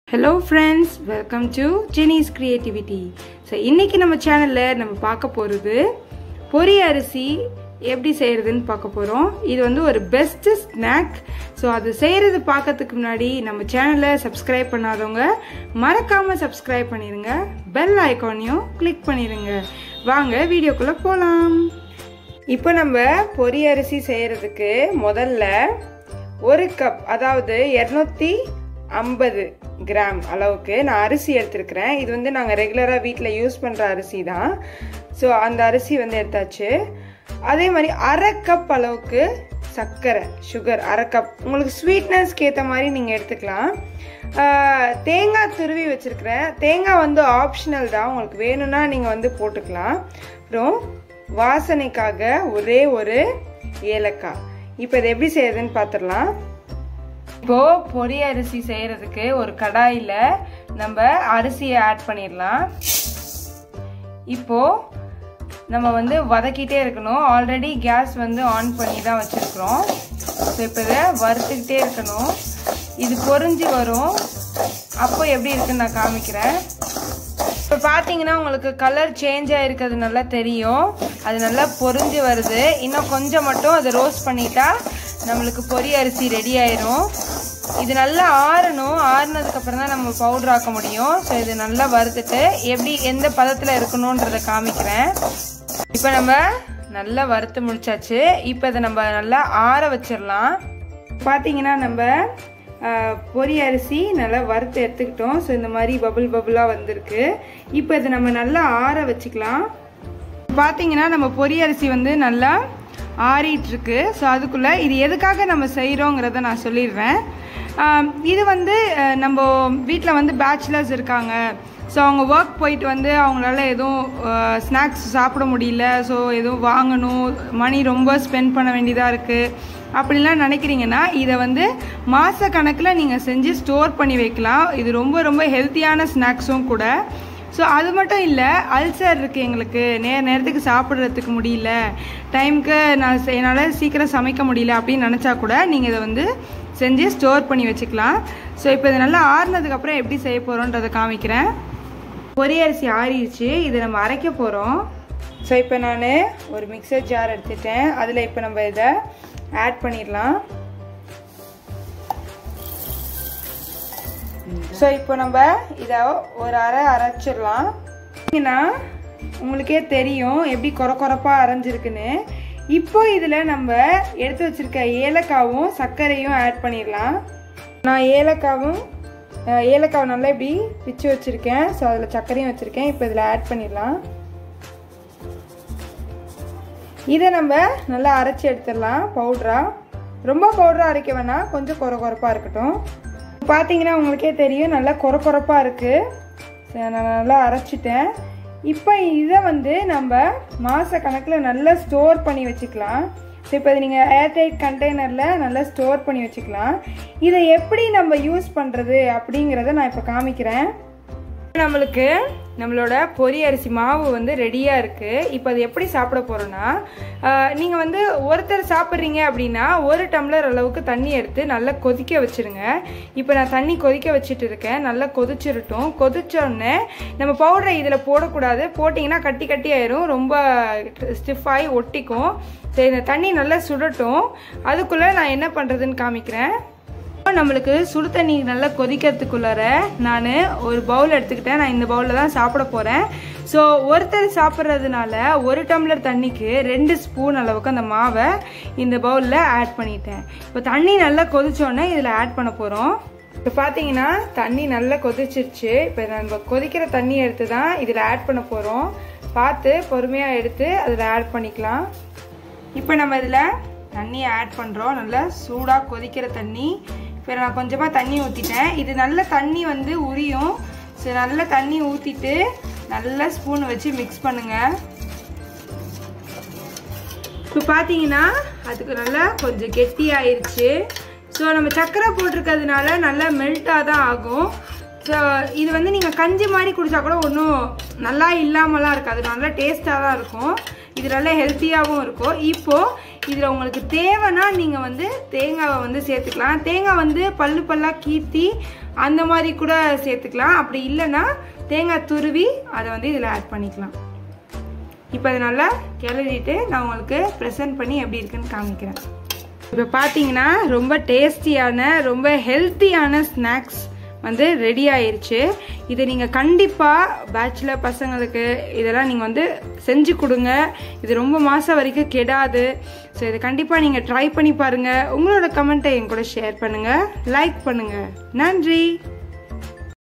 hello friends welcome to ஜெனிஸ் creativity so இன்றைக்கி நம்ம சேனலில் நம்ம பார்க்க போகிறது பொரி அரிசி எப்படி செய்கிறதுன்னு பார்க்க போகிறோம் இது வந்து ஒரு பெஸ்ட்டு ஸ்நாக் ஸோ அது செய்கிறது பார்க்கறதுக்கு முன்னாடி நம்ம சேனலை சப்ஸ்கிரைப் பண்ணாதவங்க மறக்காமல் சப்ஸ்கிரைப் பண்ணிடுங்க பெல் ஐக்கானையும் கிளிக் பண்ணிடுங்க வாங்க வீடியோக்குள்ளே போகலாம் இப்போ நம்ம பொரி அரிசி செய்கிறதுக்கு முதல்ல ஒரு கப் அதாவது இரநூத்தி ஐம்பது கிராம் அளவுக்கு நான் அரிசி எடுத்திருக்கிறேன் இது வந்து நாங்கள் ரெகுலராக வீட்டில் யூஸ் பண்ணுற அரிசி தான் ஸோ அந்த அரிசி வந்து எடுத்தாச்சு அதே மாதிரி அரை கப் அளவுக்கு சர்க்கரை சுகர் அரை கப் உங்களுக்கு ஸ்வீட்னஸ்க்கு ஏற்ற மாதிரி நீங்கள் எடுத்துக்கலாம் தேங்காய் துருவி வச்சுருக்கிறேன் தேங்காய் வந்து ஆப்ஷனல் தான் உங்களுக்கு வேணும்னா நீங்கள் வந்து போட்டுக்கலாம் அப்புறம் வாசனைக்காக ஒரே ஒரு ஏலக்காய் இப்போ இதை எப்படி செய்யறதுன்னு பார்த்துடலாம் இப்போ பொரி அரிசி செய்யறதுக்கு ஒரு கடாயில் நம்ம அரிசியை ஆட் பண்ணிடலாம் இப்போ நம்ம வந்து வதக்கிட்டே இருக்கணும் ஆல்ரெடி கேஸ் வந்து ஆன் பண்ணி தான் வச்சுருக்குறோம் ஸோ இப்போ இதை வறுத்துக்கிட்டே இருக்கணும் இது பொறிஞ்சு வரும் அப்போ எப்படி இருக்குன்னு நான் காமிக்கிறேன் இப்போ பார்த்தீங்கன்னா உங்களுக்கு கலர் சேஞ்ச் ஆகிருக்கிறது நல்லா தெரியும் அது நல்லா பொறிஞ்சு வருது இன்னும் கொஞ்சம் மட்டும் அதை ரோஸ்ட் பண்ணிட்டா நம்மளுக்கு பொரி அரிசி ரெடி ஆயிரும் இது நல்லா ஆறணும் ஆறுனதுக்கப்புறம் தான் நம்ம பவுடர் ஆக்க முடியும் ஸோ இது நல்லா வறுத்துட்டு எப்படி எந்த பதத்தில் இருக்கணுன்றதை காமிக்கிறேன் இப்போ நம்ம நல்லா வறுத்து முடிச்சாச்சு இப்போ இதை நம்ம நல்லா ஆற வச்சிடலாம் பார்த்தீங்கன்னா நம்ம பொரி அரிசி நல்லா வறுத்து எடுத்துக்கிட்டோம் ஸோ இந்த மாதிரி பபுள் பபுளாக வந்திருக்கு இப்போ இதை நம்ம நல்லா ஆற வச்சுக்கலாம் பார்த்தீங்கன்னா நம்ம பொரி அரிசி வந்து நல்லா ஆறிட்டுருக்கு ஸோ அதுக்குள்ளே இது எதுக்காக நம்ம செய்கிறோங்கிறத நான் சொல்லிடுறேன் இது வந்து நம்ம வீட்டில் வந்து பேச்சுலர்ஸ் இருக்காங்க ஸோ அவங்க ஒர்க் போயிட்டு வந்து அவங்களால எதுவும் ஸ்நாக்ஸ் சாப்பிட முடியல ஸோ எதுவும் வாங்கணும் மணி ரொம்ப ஸ்பெண்ட் பண்ண வேண்டியதாக இருக்குது அப்படிலாம் நினைக்கிறீங்கன்னா இதை வந்து மாத கணக்கில் நீங்கள் செஞ்சு ஸ்டோர் பண்ணி வைக்கலாம் இது ரொம்ப ரொம்ப ஹெல்த்தியான ஸ்நாக்ஸும் கூட ஸோ அது மட்டும் இல்லை அல்சர் இருக்குது எங்களுக்கு நேர நேரத்துக்கு சாப்பிட்றதுக்கு முடியல டைமுக்கு நான் என்னால் சீக்கிரம் சமைக்க முடியல அப்படின்னு நினச்சா கூட நீங்கள் இதை வந்து செஞ்சு ஸ்டோர் பண்ணி வச்சுக்கலாம் ஸோ இப்போ இதை நல்லா ஆறுனதுக்கப்புறம் எப்படி செய்ய போகிறோன்றதை காமிக்கிறேன் பொரி அரிசி ஆறிடுச்சு இதை நம்ம அரைக்க போகிறோம் ஸோ இப்போ நான் ஒரு மிக்சர் ஜார் எடுத்துட்டேன் அதில் இப்போ நம்ம இதை ஆட் பண்ணிடலாம் ஸோ இப்போ நம்ம இதை ஒரு அரை அரைச்சிடலாம் ஏன்னா உங்களுக்கே தெரியும் எப்படி குறை குறைப்பாக அரைஞ்சிருக்குன்னு இப்போ இதில் நம்ம எடுத்து வச்சுருக்க ஏலக்காவும் சர்க்கரையும் ஆட் பண்ணிடலாம் நான் ஏலக்காவும் ஏலக்காவை நல்லா இப்படி பிச்சு வச்சுருக்கேன் ஸோ அதில் சர்க்கரையும் வச்சுருக்கேன் இப்போ இதில் ஆட் பண்ணிடலாம் இதை நம்ம நல்லா அரைச்சி எடுத்துடலாம் பவுட்ராக ரொம்ப பவுடராக அரைக்க வேணாம் கொஞ்சம் குறை குறைப்பாக இருக்கட்டும் பார்த்தீங்கன்னா உங்களுக்கே தெரியும் நல்லா குறை குறைப்பாக இருக்குது நான் நல்லா அரைச்சிட்டேன் இப்போ இதை வந்து நம்ம மாத கணக்கில் நல்லா ஸ்டோர் பண்ணி வச்சுக்கலாம் ஸோ இப்போ இது நீங்கள் ஏர்டைட் கண்டெய்னரில் நல்லா ஸ்டோர் பண்ணி வச்சுக்கலாம் இதை எப்படி நம்ம யூஸ் பண்ணுறது அப்படிங்கிறத நான் இப்போ காமிக்கிறேன் நம்மளுக்கு நம்மளோட பொரி அரிசி மாவு வந்து ரெடியாக இருக்குது இப்போ அது எப்படி சாப்பிட போகிறோன்னா நீங்கள் வந்து ஒருத்தர் சாப்பிட்றீங்க அப்படின்னா ஒரு டம்ளர் அளவுக்கு தண்ணி எடுத்து நல்லா கொதிக்க வச்சுருங்க இப்போ நான் தண்ணி கொதிக்க வச்சுட்டு இருக்கேன் நல்லா கொதிச்சிருட்டும் கொதிச்சோடனே நம்ம பவுடரை இதில் போடக்கூடாது போட்டிங்கன்னா கட்டி கட்டி ஆயிரும் ரொம்ப ஸ்டிஃபாகி ஒட்டிக்கும் சரி இந்த தண்ணி நல்லா சுடட்டும் அதுக்குள்ளே நான் என்ன பண்ணுறதுன்னு காமிக்கிறேன் நம்மளுக்கு சுடு தண்ணி நல்லா கொதிக்கிறதுக்குள்ளார நான் ஒரு பவுல் எடுத்துக்கிட்டேன் நான் இந்த பவுலில் தான் சாப்பிட போகிறேன் ஸோ ஒருத்தர் சாப்பிட்றதுனால ஒரு டம்ளர் தண்ணிக்கு ரெண்டு ஸ்பூன் அளவுக்கு அந்த மாவை இந்த பவுலில் ஆட் பண்ணிட்டேன் இப்போ தண்ணி நல்லா கொதிச்சோடனே இதில் ஆட் பண்ண போகிறோம் இப்போ பார்த்தீங்கன்னா தண்ணி நல்லா கொதிச்சிருச்சு இப்போ நம்ம கொதிக்கிற தண்ணி எடுத்து தான் இதில் ஆட் பண்ண போகிறோம் பார்த்து பொறுமையாக எடுத்து அதில் ஆட் பண்ணிக்கலாம் இப்போ நம்ம இதில் தண்ணியை ஆட் பண்ணுறோம் நல்லா சூடாக கொதிக்கிற தண்ணி இப்போ நான் கொஞ்சமாக தண்ணி ஊற்றிட்டேன் இது நல்ல தண்ணி வந்து உரியும் ஸோ நல்ல தண்ணி ஊற்றிட்டு நல்லா ஸ்பூன் வச்சு மிக்ஸ் பண்ணுங்கள் இப்போ பார்த்தீங்கன்னா அதுக்கு நல்லா கொஞ்சம் கெட்டி ஆயிடுச்சு ஸோ நம்ம சர்க்கரை போட்டிருக்கிறதுனால நல்லா மெல்ட்டாக தான் ஆகும் ஸோ இது வந்து நீங்கள் கஞ்சி மாதிரி குடித்தா கூட ஒன்றும் நல்லா இல்லாமலாம் இருக்காது நல்லா டேஸ்ட்டாக தான் இருக்கும் இது நல்ல ஹெல்த்தியாகவும் இருக்கும் இப்போது இதில் உங்களுக்கு தேவைன்னா நீங்கள் வந்து தேங்காவை வந்து சேர்த்துக்கலாம் தேங்காய் வந்து பல்லு பல்லாக கீத்தி அந்த மாதிரி கூட சேர்த்துக்கலாம் அப்படி இல்லைன்னா தேங்காய் துருவி அதை வந்து இதில் ஆட் பண்ணிக்கலாம் இப்போ அதை நல்லா கிளறிட்டு நான் உங்களுக்கு ப்ரெசென்ட் பண்ணி எப்படி இருக்குன்னு காமிக்கிறேன் இப்போ பார்த்தீங்கன்னா ரொம்ப டேஸ்டியான ரொம்ப ஹெல்த்தியான ஸ்நாக்ஸ் வந்து ரெடி ஆயிருச்சு இதை நீங்கள் கண்டிப்பாக பேச்சுலர் பசங்களுக்கு இதெல்லாம் நீங்கள் வந்து செஞ்சு கொடுங்க இது ரொம்ப மாதம் வரைக்கும் கெடாது ஸோ இதை கண்டிப்பாக நீங்கள் ட்ரை பண்ணி பாருங்கள் உங்களோட கமெண்ட்டை என் கூட ஷேர் பண்ணுங்கள் லைக் பண்ணுங்கள் நன்றி